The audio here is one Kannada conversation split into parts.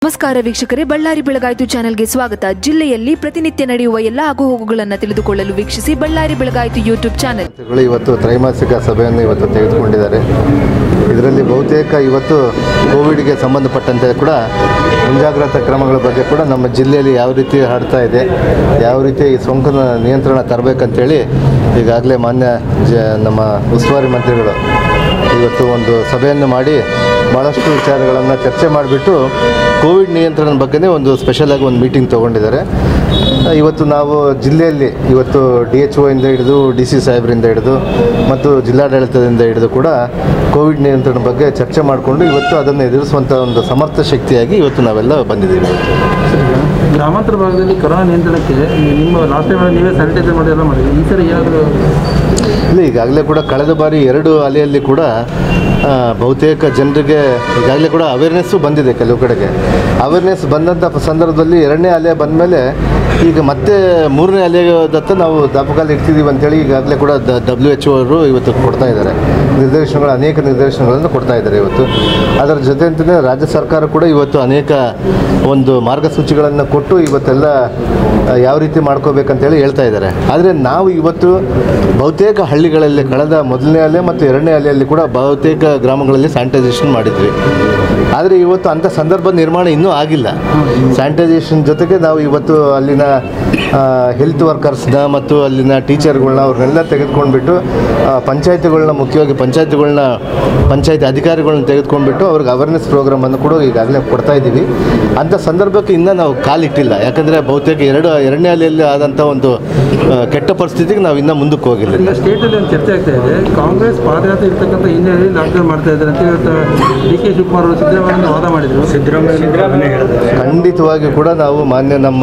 ನಮಸ್ಕಾರ ವೀಕ್ಷಕರೇ ಬಳ್ಳಾರಿ ಬೆಳಗಾಯಿತು ಚಾನೆಲ್ಗೆ ಸ್ವಾಗತ ಜಿಲ್ಲೆಯಲ್ಲಿ ಪ್ರತಿನಿತ್ಯ ನಡೆಯುವ ಎಲ್ಲ ಆಗುಹೋಗುಗಳನ್ನು ತಿಳಿದುಕೊಳ್ಳಲು ವೀಕ್ಷಿಸಿ ಬಳ್ಳಾರಿ ಬೆಳಗಾಯಿತು ಯೂಟ್ಯೂಬ್ ಚಾನೆಲ್ ಗಳು ಇವತ್ತು ತ್ರೈಮಾಸಿಕ ಸಭೆಯನ್ನು ಇವತ್ತು ತೆಗೆದುಕೊಂಡಿದ್ದಾರೆ ಇದರಲ್ಲಿ ಬಹುತೇಕ ಇವತ್ತು ಕೋವಿಡ್ಗೆ ಸಂಬಂಧಪಟ್ಟಂತೆ ಕೂಡ ಮುಂಜಾಗ್ರತಾ ಕ್ರಮಗಳ ಬಗ್ಗೆ ಕೂಡ ನಮ್ಮ ಜಿಲ್ಲೆಯಲ್ಲಿ ಯಾವ ರೀತಿ ಹರಡ್ತಾ ಇದೆ ಯಾವ ರೀತಿ ಈ ಸೋಂಕಿನ ನಿಯಂತ್ರಣ ತರಬೇಕಂತೇಳಿ ಈಗಾಗಲೇ ಮಾನ್ಯ ಜ ನಮ್ಮ ಉಸ್ತುವಾರಿ ಮಂತ್ರಿಗಳು ಇವತ್ತು ಒಂದು ಸಭೆಯನ್ನು ಮಾಡಿ ಭಾಳಷ್ಟು ವಿಚಾರಗಳನ್ನು ಚರ್ಚೆ ಮಾಡಿಬಿಟ್ಟು ಕೋವಿಡ್ ನಿಯಂತ್ರಣದ ಬಗ್ಗೆನೇ ಒಂದು ಸ್ಪೆಷಲ್ ಆಗಿ ಒಂದು ಮೀಟಿಂಗ್ ತೊಗೊಂಡಿದ್ದಾರೆ ಇವತ್ತು ನಾವು ಜಿಲ್ಲೆಯಲ್ಲಿ ಇವತ್ತು ಡಿ ಎಚ್ ಇಂದ ಹಿಡಿದು ಡಿ ಸಿ ಸಾಹೇಬರಿಂದ ಹಿಡಿದು ಮತ್ತು ಜಿಲ್ಲಾಡಳಿತದಿಂದ ಹಿಡಿದು ಕೂಡ ಕೋವಿಡ್ ನಿಯಂತ್ರಣ ಬಗ್ಗೆ ಚರ್ಚೆ ಮಾಡಿಕೊಂಡು ಇವತ್ತು ಅದನ್ನು ಎದುರಿಸುವಂಥ ಒಂದು ಸಮರ್ಥ ಶಕ್ತಿಯಾಗಿ ಇವತ್ತು ನಾವೆಲ್ಲ ಬಂದಿದ್ದೀವಿ ಗ್ರಾಮಾಂತರ ಭಾಗದಲ್ಲಿ ಕೊರೋನಾ ನಿಯಂತ್ರಣಕ್ಕೆ ನಿಮ್ಮ ಲಾಸ್ಟ್ ಟೈಮ್ ನೀವೇ ಸ್ಯಾನಿಟೈಸರ್ ಮಾಡಿ ಎಲ್ಲ ಮಾಡಿದ್ರಿ ಈ ಸರಿ ಏನಾದರೂ ಇಲ್ಲ ಈಗಾಗಲೇ ಕೂಡ ಕಳೆದ ಬಾರಿ ಎರಡು ಅಲೆಯಲ್ಲಿ ಕೂಡ ಆ, ಬಹುತೇಕ ಜನರಿಗೆ ಈಗಾಗಲೇ ಕೂಡ ಅವೇರ್ನೆಸ್ಸು ಬಂದಿದೆ ಕೆಲವು ಕಡೆಗೆ ಅವೇರ್ನೆಸ್ ಬಂದಂಥ ಸಂದರ್ಭದಲ್ಲಿ ಎರಡನೇ ಅಲೆ ಬಂದಮೇಲೆ ಈಗ ಮತ್ತೆ ಮೂರನೇ ಅಲೆದತ್ತ ನಾವು ದಾಪಕಾಲ ಇಡ್ತಿದ್ದೀವಿ ಅಂತೇಳಿ ಈಗಾಗಲೇ ಕೂಡ ಡಬ್ಲ್ಯೂ ಎಚ್ ಅವರು ಇವತ್ತು ಕೊಡ್ತಾ ಇದ್ದಾರೆ ನಿರ್ದೇಶನಗಳು ಅನೇಕ ನಿರ್ದೇಶನಗಳನ್ನು ಕೊಡ್ತಾ ಇದ್ದಾರೆ ಇವತ್ತು ಅದರ ಜೊತೆ ಅಂತಲೇ ರಾಜ್ಯ ಸರ್ಕಾರ ಕೂಡ ಇವತ್ತು ಅನೇಕ ಒಂದು ಮಾರ್ಗಸೂಚಿಗಳನ್ನು ಕೊಟ್ಟು ಇವತ್ತೆಲ್ಲ ಆ, ಯಾವ ರೀತಿ ಮಾಡ್ಕೋಬೇಕಂತೇಳಿ ಹೇಳ್ತಾ ಇದ್ದಾರೆ ಆದರೆ ನಾವು ಇವತ್ತು ಬಹುತೇಕ ಹಳ್ಳಿಗಳಲ್ಲಿ ಕಳೆದ ಮೊದಲನೇ ಅಲೆ ಮತ್ತು ಎರಡನೇ ಅಲೆಯಲ್ಲಿ ಕೂಡ ಬಹುತೇಕ ಗ್ರಾಮಗಳಲ್ಲಿ ಸ್ಯಾನಿಟೈಸೇಷನ್ ಮಾಡಿದ್ವಿ ಆದರೆ ಇವತ್ತು ಅಂಥ ಸಂದರ್ಭ ನಿರ್ಮಾಣ ಇನ್ನೂ ಆಗಿಲ್ಲ ಸ್ಯಾನಿಟೈಸೇಷನ್ ಜೊತೆಗೆ ನಾವು ಇವತ್ತು ಅಲ್ಲಿನ ಹೆಲ್ತ್ ವರ್ಕರ್ಸ್ನ ಮತ್ತು ಅಲ್ಲಿನ ಟೀಚರ್ಗಳನ್ನ ಅವ್ರನ್ನೆಲ್ಲ ತೆಗೆದುಕೊಂಡ್ಬಿಟ್ಟು ಪಂಚಾಯತಿಗಳನ್ನ ಮುಖ್ಯವಾಗಿ ಪಂಚಾಯತಿಗಳನ್ನ ಪಂಚಾಯತಿ ಅಧಿಕಾರಿಗಳನ್ನ ತೆಗೆದುಕೊಂಡ್ಬಿಟ್ಟು ಅವ್ರಿಗೆ ಅವೇರ್ನೆಸ್ ಪ್ರೋಗ್ರಾಮನ್ನು ಕೂಡ ಈಗಾಗಲೇ ಕೊಡ್ತಾ ಇದ್ದೀವಿ ಅಂಥ ಸಂದರ್ಭಕ್ಕೆ ಇನ್ನೂ ನಾವು ಕಾಲಿಟ್ಟಿಲ್ಲ ಯಾಕಂದರೆ ಬಹುತೇಕ ಎರಡು ಎರಡನೇ ಅಲೆಯಲ್ಲಿ ಆದಂಥ ಒಂದು ಆ, ಕೆಟ್ಟ ಪರಿಸ್ಥಿತಿಗೆ ನಾವು ಇನ್ನೂ ಮುಂದಕ್ಕೆ ಹೋಗಿಲ್ಲ ಈಗ ಸ್ಟೇಟಲ್ಲಿ ಒಂದು ಚರ್ಚೆ ಆಗ್ತಾ ಇದೆ ಕಾಂಗ್ರೆಸ್ ಪಾದಯಾತ್ರೆ ಇರ್ತಕ್ಕಂಥ ಹಿನ್ನೆಲೆಯಲ್ಲಿ ಲಾಕ್ಡೌನ್ ಮಾಡ್ತಾ ಇದ್ದಾರೆ ಅಂತ ಇವತ್ತು ಡಿ ಕೆ ಶಿವಕುಮಾರ್ ಅವರು ಸಿದ್ದರಾಮಯ್ಯ ವಾದ ಮಾಡಿದರು ಸಿದ್ದರಾಮಯ್ಯ ಖಂಡಿತವಾಗಿ ಕೂಡ ನಾವು ಮಾನ್ಯ ನಮ್ಮ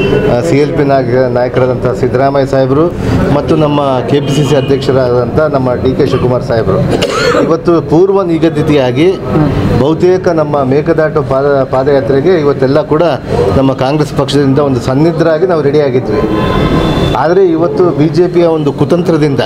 ಸಿ ಎಲ್ ಪಿ ನಾಯಕ ನಾಯಕರಾದಂಥ ಸಿದ್ದರಾಮಯ್ಯ ಸಾಹೇಬರು ಮತ್ತು ನಮ್ಮ ಕೆ ಪಿ ಸಿ ಸಿ ಅಧ್ಯಕ್ಷರಾದಂಥ ನಮ್ಮ ಡಿ ಕೆ ಶಿವಕುಮಾರ್ ಸಾಹೇಬರು ಇವತ್ತು ಪೂರ್ವ ನಿಗದಿತಿಯಾಗಿ ಬಹುತೇಕ ನಮ್ಮ ಮೇಕದಾಟು ಪಾದ ಪಾದಯಾತ್ರೆಗೆ ಇವತ್ತೆಲ್ಲ ಕೂಡ ನಮ್ಮ ಕಾಂಗ್ರೆಸ್ ಪಕ್ಷದಿಂದ ಒಂದು ಸನ್ನಿಧರಾಗಿ ನಾವು ರೆಡಿಯಾಗಿದ್ವಿ ಆದರೆ ಇವತ್ತು ಬಿ ಜೆ ಪಿಯ ಒಂದು ಕುತಂತ್ರದಿಂದ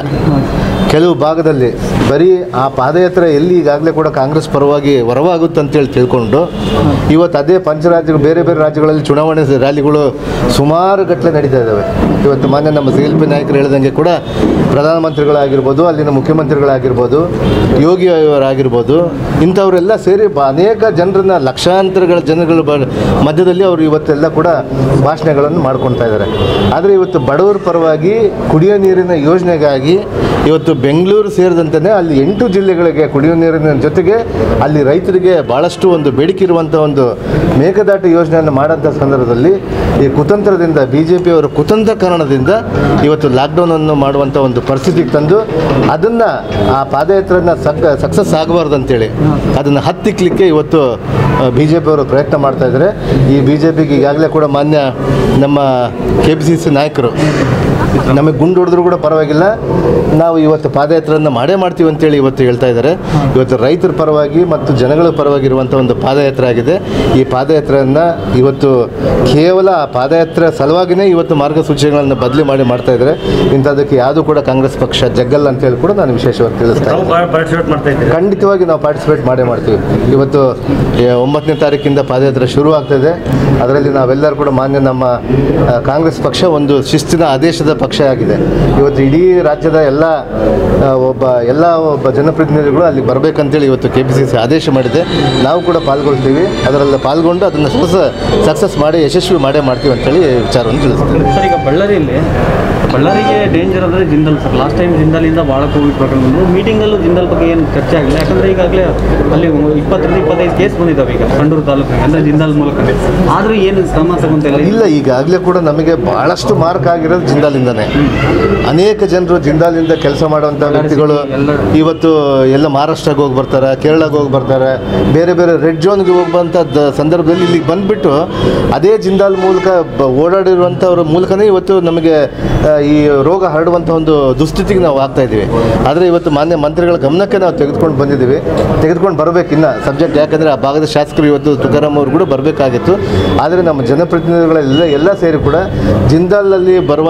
ಕೆಲವು ಭಾಗದಲ್ಲಿ ಬರೀ ಆ ಪಾದಯಾತ್ರೆ ಎಲ್ಲಿ ಈಗಾಗಲೇ ಕೂಡ ಕಾಂಗ್ರೆಸ್ ಪರವಾಗಿ ಹೊರವಾಗುತ್ತೆ ಅಂತೇಳಿ ತಿಳ್ಕೊಂಡು ಇವತ್ತು ಅದೇ ಪಂಚರಾಜ್ಯಗಳು ಬೇರೆ ಬೇರೆ ರಾಜ್ಯಗಳಲ್ಲಿ ಚುನಾವಣೆ ರ್ಯಾಲಿಗಳು ಸುಮಾರು ಗಟ್ಟಲೆ ನಡೀತಾ ಇದ್ದಾವೆ ಇವತ್ತು ಮಾನ್ಯ ನಮ್ಮ ಸಿ ಎಲ್ ಪಿ ನಾಯಕರು ಹೇಳಿದಂಗೆ ಕೂಡ ಪ್ರಧಾನಮಂತ್ರಿಗಳಾಗಿರ್ಬೋದು ಅಲ್ಲಿನ ಮುಖ್ಯಮಂತ್ರಿಗಳಾಗಿರ್ಬೋದು ಯೋಗಿ ಅವರಾಗಿರ್ಬೋದು ಇಂಥವರೆಲ್ಲ ಸೇರಿ ಬ- ಅನೇಕ ಜನರನ್ನ ಲಕ್ಷಾಂತರಗಳ ಜನಗಳ ಬ ಮಧ್ಯದಲ್ಲಿ ಅವರು ಇವತ್ತೆಲ್ಲ ಕೂಡ ಭಾಷಣಗಳನ್ನು ಮಾಡ್ಕೊಳ್ತಾ ಇದ್ದಾರೆ ಆದರೆ ಇವತ್ತು ಬಡವರ ಪರವಾಗಿ ಕುಡಿಯೋ ನೀರಿನ ಯೋಜನೆಗಾಗಿ ಇವತ್ತು ಬೆಂಗಳೂರು ಸೇರಿದಂತೆಯೇ ಅಲ್ಲಿ ಎಂಟು ಜಿಲ್ಲೆಗಳಿಗೆ ಕುಡಿಯೋ ನೀರಿನ ಜೊತೆಗೆ ಅಲ್ಲಿ ರೈತರಿಗೆ ಭಾಳಷ್ಟು ಒಂದು ಬೇಡಿಕೆ ಇರುವಂಥ ಒಂದು ಮೇಘದಾಟು ಯೋಜನೆಯನ್ನು ಮಾಡೋಂಥ ಸಂದರ್ಭದಲ್ಲಿ ಈ ಕುತಂತ್ರದಿಂದ ಬಿ ಜೆ ಪಿಯವರ ಕುತಂತ್ರ ಕಾರಣದಿಂದ ಇವತ್ತು ಲಾಕ್ಡೌನನ್ನು ಮಾಡುವಂಥ ಒಂದು ಪರಿಸ್ಥಿತಿಗೆ ತಂದು ಅದನ್ನು ಆ ಪಾದಯಾತ್ರೆನ ಸಕ್ ಸಕ್ಸಸ್ ಆಗಬಾರ್ದು ಅಂತೇಳಿ ಅದನ್ನು ಹತ್ತಿಕ್ಲಿಕ್ಕೆ ಇವತ್ತು ಬಿ ಜೆ ಪಿಯವರು ಪ್ರಯತ್ನ ಮಾಡ್ತಾ ಇದ್ದಾರೆ ಈ ಬಿ ಜೆ ಪಿಗೆ ಈಗಾಗಲೇ ಕೂಡ ಮಾನ್ಯ ನಮ್ಮ ಕೆ ಪಿ ಸಿ ಸಿ ನಾಯಕರು ನಮಗೆ ಗುಂಡು ಹೊಡೆದ್ರು ಕೂಡ ಪರವಾಗಿಲ್ಲ ನಾವು ಇವತ್ತು ಪಾದಯಾತ್ರೆಯನ್ನು ಮಾಡೇ ಮಾಡ್ತೀವಿ ಅಂತೇಳಿ ಇವತ್ತು ಹೇಳ್ತಾ ಇದ್ದಾರೆ ಇವತ್ತು ರೈತರ ಪರವಾಗಿ ಮತ್ತು ಜನಗಳ ಪರವಾಗಿರುವಂಥ ಒಂದು ಪಾದಯಾತ್ರೆ ಆಗಿದೆ ಈ ಪಾದಯಾತ್ರೆಯನ್ನು ಇವತ್ತು ಕೇವಲ ಆ ಪಾದಯಾತ್ರೆ ಸಲುವಾಗಿಯೇ ಇವತ್ತು ಮಾರ್ಗಸೂಚಿಗಳನ್ನು ಬದಲಿ ಮಾಡಿ ಮಾಡ್ತಾ ಇದ್ದಾರೆ ಇಂಥದಕ್ಕೆ ಯಾವುದೂ ಕೂಡ ಕಾಂಗ್ರೆಸ್ ಪಕ್ಷ ಜಗ್ಗಲ್ಲ ಅಂತೇಳಿ ಕೂಡ ನಾನು ವಿಶೇಷವಾಗಿ ತಿಳಿಸ್ತಾ ಇದ್ದೀನಿ ಖಂಡಿತವಾಗಿ ನಾವು ಪಾರ್ಟಿಸಿಪೇಟ್ ಮಾಡೇ ಮಾಡ್ತೀವಿ ಇವತ್ತು ಏ, ಒಂಬತ್ತನೇ ತಾರೀಕಿಂದ ಪಾದಯಾತ್ರೆ ಶುರು ಆಗ್ತದೆ ಅದರಲ್ಲಿ ನಾವೆಲ್ಲರೂ ಕೂಡ ಮಾನ್ಯ ನಮ್ಮ ಆ, ಕಾಂಗ್ರೆಸ್ ಪಕ್ಷ ಒಂದು ಶಿಸ್ತಿನ ಆದೇಶದ ಪಕ್ಷ ಆಗಿದೆ ಇವತ್ತು ಇಡೀ ರಾಜ್ಯದ ಎಲ್ಲ ಆ, ಒಬ್ಬ ಎಲ್ಲ ಒಬ್ಬ ಜನಪ್ರತಿನಿಧಿಗಳು ಅಲ್ಲಿ ಬರಬೇಕಂತೇಳಿ ಇವತ್ತು ಕೆ ಪಿ ಸಿ ಸಿ ಆದೇಶ ಮಾಡಿದೆ ನಾವು ಕೂಡ ಪಾಲ್ಗೊಳ್ತೀವಿ ಅದರಲ್ಲಿ ಪಾಲ್ಗೊಂಡು ಅದನ್ನು ಸಕ್ಸಸ್ ಸಕ್ಸಸ್ ಮಾಡಿ ಯಶಸ್ವಿ ಮಾಡೇ ಮಾಡ್ತೀವಿ ಅಂತೇಳಿ ವಿಚಾರವನ್ನು ತಿಳಿಸ್ತೀನಿ ಸರ್ ಈಗ ಬಳ್ಳಾರಿಯಲ್ಲಿ ಬಳ್ಳಾರಿಗೆ ಡೇಂಜರ್ ಅಂದರೆ ಜಿಂದಲ್ ಸರ್ ಲಾಸ್ಟ್ ಟೈಮ್ ಜಿಂದಾಲಿಂದ ಭಾಳ ಕೋವಿಡ್ ಪ್ರಕರಣ ಬಂದು ಮೀಟಿಂಗಲ್ಲೂ ಜಿಂದಲ್ ಬಗ್ಗೆ ಏನು ಚರ್ಚೆ ಆಗಿಲ್ಲ ಯಾಕಂದರೆ ಈಗಾಗಲೇ ಅಲ್ಲಿ ಇಪ್ಪತ್ತರಿಂದ ಇಪ್ಪತ್ತೈದು ಕೇಸ್ ಬಂದಿದ್ದಾವೆ ಈಗ ಸಂಡೂರು ತಾಲೂಕಿಗೆ ಅಂದರೆ ಜಿಂದಾಲ್ ಮೂಲಕ ಆದರೂ ಏನು ಕ್ರಮ ತಗೊಂತಿಲ್ಲ ಇಲ್ಲ ಈಗಾಗಲೇ ಕೂಡ ನಮಗೆ ಬಹಳಷ್ಟು ಮಾರ್ಕ್ ಆಗಿರೋದು ಜಿಂದಾಲಿಂದನೇ ಅನೇಕ ಜನರು ಜಿಂದಾಲಿಂದ ಕೆಲಸ ಮಾಡುವಂಥ ವ್ಯಕ್ತಿಗಳು ಇವತ್ತು ಎಲ್ಲ ಮಹಾರಾಷ್ಟ್ರಕ್ಕೆ ಹೋಗಿ ಬರ್ತಾರೆ ಕೇರಳಕ್ಕೆ ಹೋಗಿ ಬರ್ತಾರೆ ಬೇರೆ ಬೇರೆ ರೆಡ್ ಝೋನ್ಗೆ ಹೋಗಿ ಬಂಥ ಸಂದರ್ಭದಲ್ಲಿ ಇಲ್ಲಿಗೆ ಬಂದುಬಿಟ್ಟು ಅದೇ ಜಿಂದಾಲ್ ಮೂಲಕ ಬ- ಓಡಾಡಿರುವಂಥವ್ರ ಮೂಲಕನೇ ಇವತ್ತು ನಮಗೆ ಆ, ಈ ರೋಗ ಹರಡುವಂಥ ಒಂದು ದುಸ್ಥಿತಿಗೆ ನಾವು ಆಗ್ತಾ ಇದ್ದೀವಿ ಆದರೆ ಇವತ್ತು ಮಾನ್ಯ ಮಂತ್ರಿಗಳ ಗಮನಕ್ಕೆ ನಾವು ತೆಗೆದುಕೊಂಡು ಬಂದಿದ್ದೀವಿ ತೆಗೆದುಕೊಂಡು ಬರಬೇಕು ಇನ್ನು ಸಬ್ಜೆಕ್ಟ್ ಯಾಕಂದರೆ ಆ ಭಾಗದ ಶಾಸಕರು ಇವತ್ತು ತುಕಾರಾಮ್ ಅವರು ಕೂಡ ಬರಬೇಕಾಗಿತ್ತು ಆದರೆ ನಮ್ಮ ಜನಪ್ರತಿನಿಧಿಗಳೆಲ್ಲ ಎಲ್ಲ ಸೇರಿ ಕೂಡ ಜಿಂದಾಲಲ್ಲಿ ಬರುವಂಥ ಒಂದು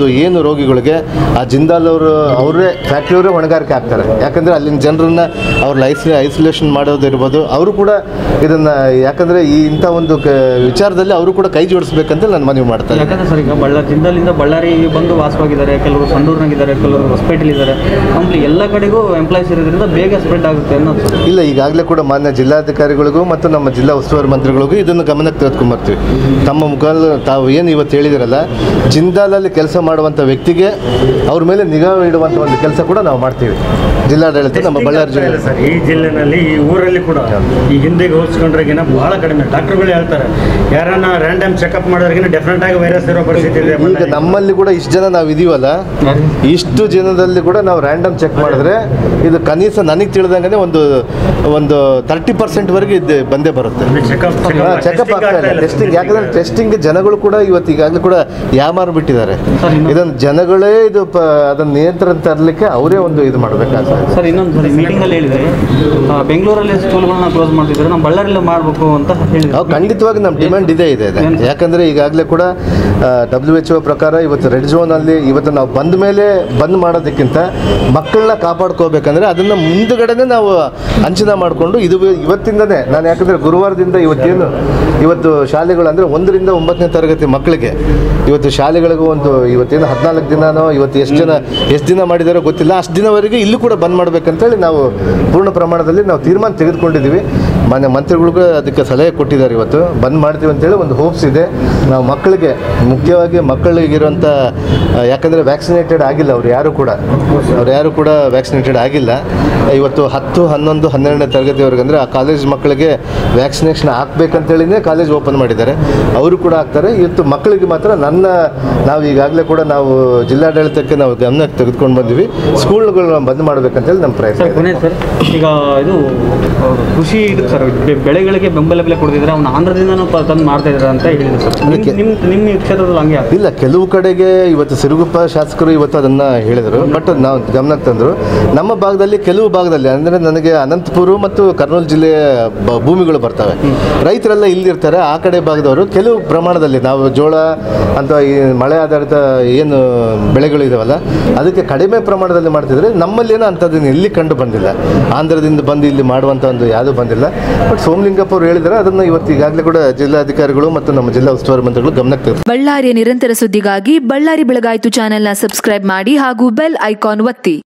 ಏನು ರೋಗಿಗಳಿಗೆ ಆ ಜಿಂದಾಲ್ ಅವರು ಅವರೇ ಫ್ಯಾಕ್ಟ್ರಿಯವರೇ ಹೊಣೆಗಾರಿಕೆ ಆಗ್ತಾರೆ ಯಾಕಂದರೆ ಅಲ್ಲಿನ ಜನರನ್ನ ಅವ್ರ ಐಸ್ ಐಸೋಲೇಷನ್ ಮಾಡೋದಿರ್ಬೋದು ಅವರು ಕೂಡ ಇದನ್ನು ಯಾಕಂದರೆ ಈ ಇಂಥ ಒಂದು ಕ ವಿಚಾರದಲ್ಲಿ ಅವರು ಕೂಡ ಕೈ ಜೋಡಿಸ್ಬೇಕಂತ ನಾನು ಮನವಿ ಮಾಡ್ತಾರೆ ಯಾಕಂದ್ರೆ ಸರ್ ಈಗ ಬಳ್ಳಾರಿ ಜಿಂದಾಲಿಂದ ಬಳ್ಳಾರಿಗೆ ಬಂದು ವಾಸವಾಗಿದ್ದಾರೆ ಕೆಲವರು ಸಂಡೂರಿನಾಗಿದ್ದಾರೆ ಕೆಲವರು ಹೊಸಪೇಟೆಲಿ ಇದ್ದಾರೆ ಕಂಪ್ಲಿ ಎಲ್ಲ ಕಡೆಗೂ ಎಂಪ್ಲಾಯ್ಸ್ ಇರೋದ್ರಿಂದ ಬೇಗ ಸ್ಪ್ರೆಡ್ ಆಗುತ್ತೆ ಅನ್ನೋದು ಸರ್ ಇಲ್ಲ ಈಗಾಗಲೇ ಕೂಡ ಮಾನ್ಯ ಜಿಲ್ಲಾಧಿಕಾರಿಗಳಿಗೂ ಮತ್ತು ನಮ್ಮ ಜಿಲ್ಲಾ ಉಸ್ತುವಾರಿ ಮಂತ್ರಿಗಳಿಗೂ ಇದನ್ನು ಗಮನಕ್ಕೆ ತೆಗೆದುಕೊಂಬರ್ತೀವಿ ತಮ್ಮ ಮುಖಾಲ ತಾವು ಏನು ಇವತ್ತು ಹೇಳಿದಿರಲ್ಲ ಜಿಂದಾಲಲ್ಲಿ ಕೆಲಸ ಮಾಡುವಂಥ ವ್ಯಕ್ತಿಗೆ ಅವ್ರ ಮೇಲೆ ನಿಗಾ ಇಡುವಂಥ ಒಂದು ಕೆಲಸ ಕೂಡ ನಾವು ಮಾಡ್ತೀವಿ ಜಿಲ್ಲಾಡಳಿತ ನಮ್ಮ ಬಳ್ಳಾರಿ ಜಿಲ್ಲೆ ಇಲ್ಲ ಸರ್ ಈ ಜಿಲ್ಲೆನಲ್ಲಿ ಈ ಊರಲ್ಲಿ ಕೂಡ ಈ ಹಿಂದೆಗೆ ಹೋಲಿಸ್ಕೊಂಡ್ರೆಗಿನ ಬಹಳ ಕಡಿಮೆ ಡಾಕ್ಟರ್ಗಳು ಹೇಳ್ತಾರೆ ಯಾರನ್ನ ರ್ಯಾಂಡಮ್ ಚೆಕಪ್ ಮಾಡೋರಿಗಿನ ಡೆಫಿನೆಟ್ ಆಗಿ ವೈರಸ್ ಇರೋ ಪರಿಸ್ಥಿತಿ ಇದೆ ಈಗ ನಮ್ಮಲ್ಲಿ ಕೂಡ ಇಷ್ಟು ಜನ ನಾವು ಇದೀವಲ್ಲ ಇಷ್ಟು ಜನದಲ್ಲಿ ಕೂಡ ನಾವು ರ್ಯಾಂಡಮ್ ಚೆಕ್ ಮಾಡಿದ್ರೆ ಇದು ಕನೀಸ ನನಗೆ ತಿಳಿದಂಗೆ ಒಂದು ಒಂದು ತರ್ಟಿ ಪರ್ಸೆಂಟ್ವರೆಗೆ ಇದು ಬಂದೇ ಬರುತ್ತೆ ಚೆಕಪ್ ಚೆಕಪ್ ಆಗ್ತಾ ಇಲ್ಲ ಟೆಸ್ಟಿಂಗ್ ಯಾಕಂದ್ರೆ ಟೆಸ್ಟಿಂಗ್ ಜನಗಳು ಕೂಡ ಇವತ್ತು ಈಗಾಗಲೇ ಕೂಡ ಯಾಮಾರು ಬಿಟ್ಟಿದ್ದಾರೆ ಸರ್, ಇನ್ನು- ಇದನ್ನು ಜನಗಳೇ ಇದು ಪ ಅದನ್ನ ನಿಯಂತ್ರಣ ತರಲಿಕ್ಕೆ ಅವರೇ ಒಂದು ಇದು ಮಾಡಬೇಕಾಗ್ತದೆ ಸರ್ ಇನ್ನೊಂದು ಸರಿ ಮೀಟಿಂಗಲ್ಲಿ ಹೇಳಿದ್ರೆ ಆ, ಬೆಂಗಳೂರಲ್ಲಿ ಸ್ಕೂಲ್ಗಳನ್ನ ಕ್ಲೋಸ್ ಮಾಡ್ತಿದ್ದಾರೆ ನಾವು ಬಳ್ಳಾರಿಯಲ್ಲಿ ಮಾಡಬೇಕು ಅಂತ ಹೇಳಿದ್ರು ನಾವು ಖಂಡಿತವಾಗಿ ನಮ್ಮ ಡಿಮ್ಯಾಂಡ್ ಇದೆ ಇದೆ ಇದೆ ಏನು? ಯಾಕಂದರೆ ಈಗಾಗಲೇ ಕೂಡ ಡಬ್ಲ್ಯೂ ಎಚ್ ಒ ಪ್ರಕಾರ ಇವತ್ತು ರೆಡ್ ಝೋನಲ್ಲಿ ಇವತ್ತು ನಾವು ಬಂದ ಮೇಲೆ ಬಂದ್ ಮಾಡೋದಕ್ಕಿಂತ ಮಕ್ಕಳನ್ನ ಕಾಪಾಡ್ಕೋಬೇಕಂದ್ರೆ ಅದನ್ನು ಮುಂದುಗಡೆನೆ ನಾವು ಅಂಚನ ಮಾಡಿಕೊಂಡು ಇದು ಇವತ್ತಿಂದನೇ ನಾನು ಯಾಕಂದರೆ ಗುರುವಾರದಿಂದ ಇವತ್ತೇನು ಇವತ್ತು ಶಾಲೆಗಳು ಅಂದರೆ ಒಂದರಿಂದ ಒಂಬತ್ತನೇ ತರಗತಿ ಮಕ್ಕಳಿಗೆ ಇವತ್ತು ಶಾಲೆಗಳಿಗೂ ಒಂದು ಇವತ್ತೇನು ಹದಿನಾಲ್ಕು ದಿನನೋ ಇವತ್ತು ಎಷ್ಟು ಜನ ಎಷ್ಟು ದಿನ ಮಾಡಿದಾರೋ ಗೊತ್ತಿಲ್ಲ ಅಷ್ಟು ದಿನವರೆಗೆ ಇಲ್ಲೂ ಕೂಡ ಬಂದ್ ಮಾಡ್ಬೇಕಂತೇಳಿ ನಾವು ಪೂರ್ಣ ಪ್ರಮಾಣದಲ್ಲಿ ನಾವು ತೀರ್ಮಾನ ತೆಗೆದುಕೊಂಡಿದ್ದೀವಿ ಮಾನ್ಯ ಮಂತ್ರಿಗಳಿಗೂ ಅದಕ್ಕೆ ಸಲಹೆ ಕೊಟ್ಟಿದ್ದಾರೆ ಇವತ್ತು ಬಂದ್ ಮಾಡ್ತೀವಿ ಅಂತೇಳಿ ಒಂದು ಹೋಪ್ಸ್ ಇದೆ ನಾವು ಮಕ್ಕಳಿಗೆ ಮುಖ್ಯವಾಗಿ ಮಕ್ಕಳಿಗಿರುವಂಥ ಆ, ಯಾಕಂದರೆ ವ್ಯಾಕ್ಸಿನೇಟೆಡ್ ಆಗಿಲ್ಲ ಅವ್ರು ಯಾರು ಕೂಡ ಅವ್ರು ಯಾರು ಕೂಡ ವ್ಯಾಕ್ಸಿನೇಟೆಡ್ ಆಗಿಲ್ಲ ಇವತ್ತು ಹತ್ತು ಹನ್ನೊಂದು ಹನ್ನೆರಡನೇ ತರಗತಿವರೆಗೆ ಅಂದರೆ ಆ ಕಾಲೇಜ್ ಮಕ್ಕಳಿಗೆ ವ್ಯಾಕ್ಸಿನೇಷನ್ ಹಾಕ್ಬೇಕಂತೇಳಿನೇ ಕಾಲೇಜ್ ಓಪನ್ ಮಾಡಿದ್ದಾರೆ ಅವರು ಕೂಡ ಆಗ್ತಾರೆ ಇವತ್ತು ಮಕ್ಕಳಿಗೆ ಮಾತ್ರ ನನ್ನ ನಾವು ಈಗಾಗಲೇ ಕೂಡ ನಾವು ಜಿಲ್ಲಾಡಳಿತಕ್ಕೆ ನಾವು ಗಮನಕ್ಕೆ ತೆಗೆದುಕೊಂಡು ಬಂದ್ವಿ ಸ್ಕೂಲ್ಗಳನ್ನ ಬಂದ್ ಮಾಡ್ಬೇಕಂತೇಳಿ ನಮ್ಮ ಪ್ರಯತ್ನ ಸರ್ ಇದೆ. ಕೊನೆ ಸರ್ ಈಗ ಇದು ಆ, ಕೃಷಿ ಇದು ಸರ್ ಬೆ- ಬೆಳೆಗಳಿಗೆ ಬೆಂಬಲ ಬೆಲೆ ಕೊಡ್ತಿದ್ರೆ ಅವ್ನು ಆಂಧ್ರದಿಂದನೂ ಪ- ತಂದು ಮಾಡ್ತಾ ಇದ್ದಾರೆ ಅಂತ ಹೇಳಿದ್ರು ಸರ್ ನಿಮ್- ಅದಕ್ಕೆ- ನಿಮ್ಮ ನಿಮ್ಮ ಕ್ಷೇತ್ರದಲ್ಲಿ ಹಂಗೆ ಆಗ್ತದೆ ಇಲ್ಲ ಕೆಲವು ಕಡೆಗೆ ಇವತ್ತು ಸಿರುಗುಪ್ಪ ಶಾಸಕರು ಇವತ್ತು ಅದನ್ನ ಹೇಳಿದರು ಬಟ್ ನಾವು ಗಮನಕ್ಕೆ ತಂದರು ನಮ್ಮ ಭಾಗದಲ್ಲಿ ಕೆಲವು ಭಾಗದಲ್ಲಿ ಅಂದರೆ ನನಗೆ ಅನಂತಪುರ ಮತ್ತು ಕರ್ನೂಲು ಜಿಲ್ಲೆಯ ಬ- ಭೂಮಿಗಳು ಬರ್ತವೆ ರೈತರೆಲ್ಲ ಇಲ್ಲಿರ್ತಾರೆ ಆ ಕಡೆ ಭಾಗದವರು ಕೆಲವು ಪ್ರಮಾಣದಲ್ಲಿ ನಾವು ಜೋಳ ಅಥವಾ ಈ ಮಳೆ ಆಧಾರಿತ ಏನು ಬೆಳೆಗಳು ಇದಾವಲ್ಲ ಅದಕ್ಕೆ ಕಡಿಮೆ ಪ್ರಮಾಣದಲ್ಲಿ ಮಾಡ್ತಿದ್ರೆ ನಮ್ಮಲ್ಲಿ ಏನೋ ಅಂಥದ್ದನ್ನು ಎಲ್ಲಿ ಕಂಡು ಬಂದಿಲ್ಲ ಆಂಧ್ರದಿಂದ ಬಂದು ಇಲ್ಲಿ ಮಾಡುವಂಥ ಒಂದು ಯಾವುದೂ ಬಂದಿಲ್ಲ ಬಟ್ ಸೋಮಲಿಂಗಪ್ಪ ಅವರು ಹೇಳಿದರೆ ಅದನ್ನು ಇವತ್ತು ಈಗಾಗಲೇ ಕೂಡ ಜಿಲ್ಲಾಧಿಕಾರಿಗಳು ಮತ್ತು ನಮ್ಮ ಜಿಲ್ಲಾ ಉಸ್ತುವಾರಿ ಮಂತ್ರಿಗಳು ಗಮನಕ್ಕೆ ತೆಗೆದು ಬಳ್ಳಾರಿಯ ನಿರಂತರ ಸುದ್ದಿಗಾಗಿ ಬಳ್ಳಾರಿ ಬೆಳಗಾಯಿತು ಚಾನೆಲ್ನ ಸಬ್ಸ್ಕ್ರೈಬ್ ಮಾಡಿ ಹಾಗೂ ಬೆಲ್ ಐಕಾನ್ ಒತ್ತಿ